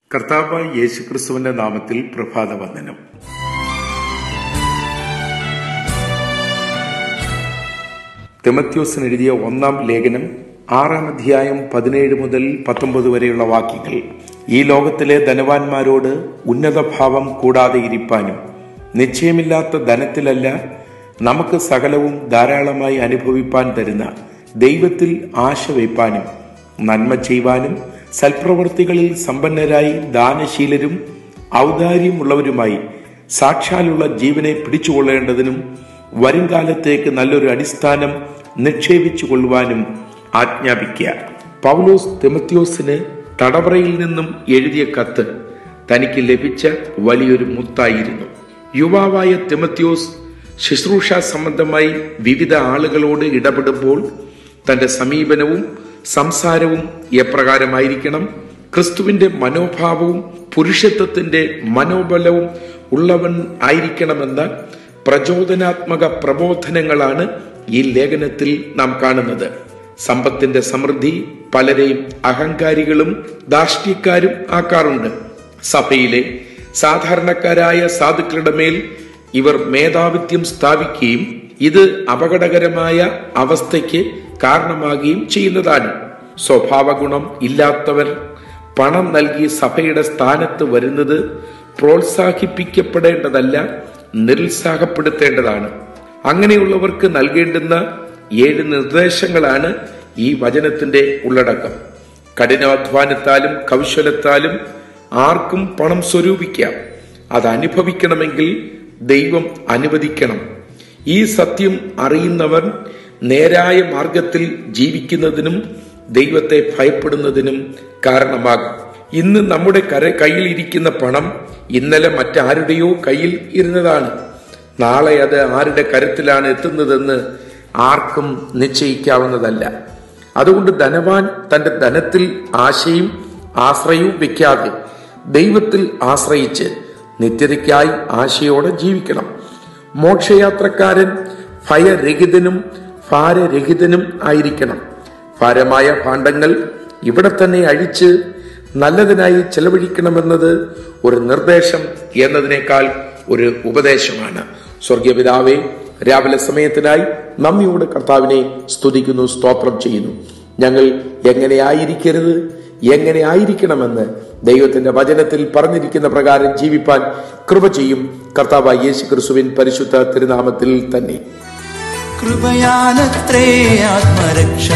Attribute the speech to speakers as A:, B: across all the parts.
A: കർത്താവ് യേശുക്രിസ്തുവിന്റെ നാമത്തിൽ പ്രഭാത വന്ദനം തിമത്യോസിന് എഴുതിയ ഒന്നാം ലേഖനം ആറാം അധ്യായം പതിനേഴ് മുതൽ പത്തൊമ്പത് വരെയുള്ള വാക്യങ്ങൾ ഈ ലോകത്തിലെ ധനവാന്മാരോട് ഉന്നതഭാവം കൂടാതെ ഇരിപ്പാനും നിശ്ചയമില്ലാത്ത ധനത്തിലല്ല നമുക്ക് സകലവും ധാരാളമായി അനുഭവിപ്പാൻ തരുന്ന ദൈവത്തിൽ ആശ വയ്പ്പാനും നന്മ ചെയ്യുവാനും സൽപ്രവൃത്തികളിൽ സമ്പന്നരായി ദാനശീലരും ഔദാര്യമുള്ളവരുമായി സാക്ഷാലുള്ള ജീവനെ പിടിച്ചുകൊള്ളേണ്ടതിനും വരുംകാലത്തേക്ക് നല്ലൊരു അടിസ്ഥാനം നിക്ഷേപിച്ചു കൊള്ളുവാനും ആജ്ഞാപിക്കുക പൗലോസ് തിമത്യോസിന് തടവറയിൽ നിന്നും എഴുതിയ കത്ത് തനിക്ക് ലഭിച്ച വലിയൊരു മുത്തായിരുന്നു യുവാവായ തിമത്യോസ് ശുശ്രൂഷ സംബന്ധമായി വിവിധ ആളുകളോട് ഇടപെടുമ്പോൾ തന്റെ സമീപനവും സംസാരവും എപ്രകാരമായിരിക്കണം ക്രിസ്തുവിന്റെ മനോഭാവവും പുരുഷത്വത്തിന്റെ മനോബലവും ഉള്ളവൻ ആയിരിക്കണമെന്ന പ്രചോദനാത്മക പ്രബോധനങ്ങളാണ് ഈ ലേഖനത്തിൽ നാം കാണുന്നത് സമ്പത്തിന്റെ സമൃദ്ധി പലരെയും അഹങ്കാരികളും ധാർഷ്ട്യക്കാരും ആക്കാറുണ്ട് സഭയിലെ സാധാരണക്കാരായ സാധുക്കളുടെ മേൽ ഇവർ മേധാവിത്യം സ്ഥാപിക്കുകയും ഇത് അപകടകരമായ അവസ്ഥയ്ക്ക് കാരണമാകുകയും ചെയ്യുന്നതാണ് സ്വഭാവഗുണം ഇല്ലാത്തവർ പണം നൽകി സഭയുടെ സ്ഥാനത്ത് വരുന്നത് പ്രോത്സാഹിപ്പിക്കപ്പെടേണ്ടതല്ല നിരുത്സാഹപ്പെടുത്തേണ്ടതാണ് അങ്ങനെയുള്ളവർക്ക് നൽകേണ്ടുന്ന ഏഴ് നിർദ്ദേശങ്ങളാണ് ഈ വചനത്തിന്റെ ഉള്ളടക്കം കഠിനാധ്വാനത്താലും കൗശലത്താലും ആർക്കും പണം സ്വരൂപിക്കാം അത് അനുഭവിക്കണമെങ്കിൽ ദൈവം അനുവദിക്കണം ഈ സത്യം അറിയുന്നവർ നേരായ മാർഗത്തിൽ ജീവിക്കുന്നതിനും ദൈവത്തെ ഭയപ്പെടുന്നതിനും കാരണമാകും ഇന്ന് നമ്മുടെ കര കയ്യിൽ ഇരിക്കുന്ന പണം ഇന്നലെ മറ്റാരുടെയോ കയ്യിൽ ഇരുന്നതാണ് നാളെ അത് ആരുടെ കരത്തിലാണ് എത്തുന്നതെന്ന് ആർക്കും നിശ്ചയിക്കാവുന്നതല്ല അതുകൊണ്ട് ധനവാൻ തന്റെ ധനത്തിൽ ആശയും ആശ്രയവും വെക്കാതെ ദൈവത്തിൽ ആശ്രയിച്ച് നിത്യതയ്ക്കായി ആശയോടെ ജീവിക്കണം മോക്ഷയാത്രക്കാരൻ ഭയരഹിതനും ഭാരരഹിതനും ആയിരിക്കണം ഭാരമായ ഭാണ്ഡങ്ങൾ ഇവിടെ തന്നെ അഴിച്ച് നല്ലതിനായി ചെലവഴിക്കണമെന്നത് ഒരു നിർദ്ദേശം എന്നതിനേക്കാൾ ഒരു ഉപദേശമാണ് സ്വർഗീയപിതാവെ രാവിലെ സമയത്തിനായി നന്ദിയോട് കർത്താവിനെ സ്തുതിക്കുന്നു സ്തോത്രം ചെയ്യുന്നു ഞങ്ങൾ എങ്ങനെ ആയിരിക്കരുത് എങ്ങനെ ആയിരിക്കണമെന്ന് ദൈവത്തിന്റെ വചനത്തിൽ പറഞ്ഞിരിക്കുന്ന പ്രകാരം ജീവിപ്പാൻ കൃപ ചെയ്യും കർത്താവ് യേശു ക്രിസ്തുവിൻ പരിശുദ്ധ തിരുനാമത്തിൽ തന്നെ
B: കൃപയാലത്രേ ആത്മരക്ഷ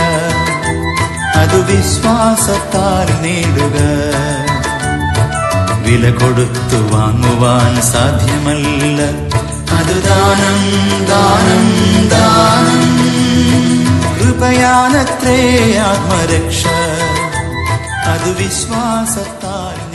B: അത് വിശ്വാസത്താൽ നേടുക വില കൊടുത്തു വാങ്ങുവാൻ സാധ്യമല്ല അത് ദാനം ദാനം ദാനം കൃപയാലത്രേ ആത്മരക്ഷ അത് വിശ്വാസത്താൽ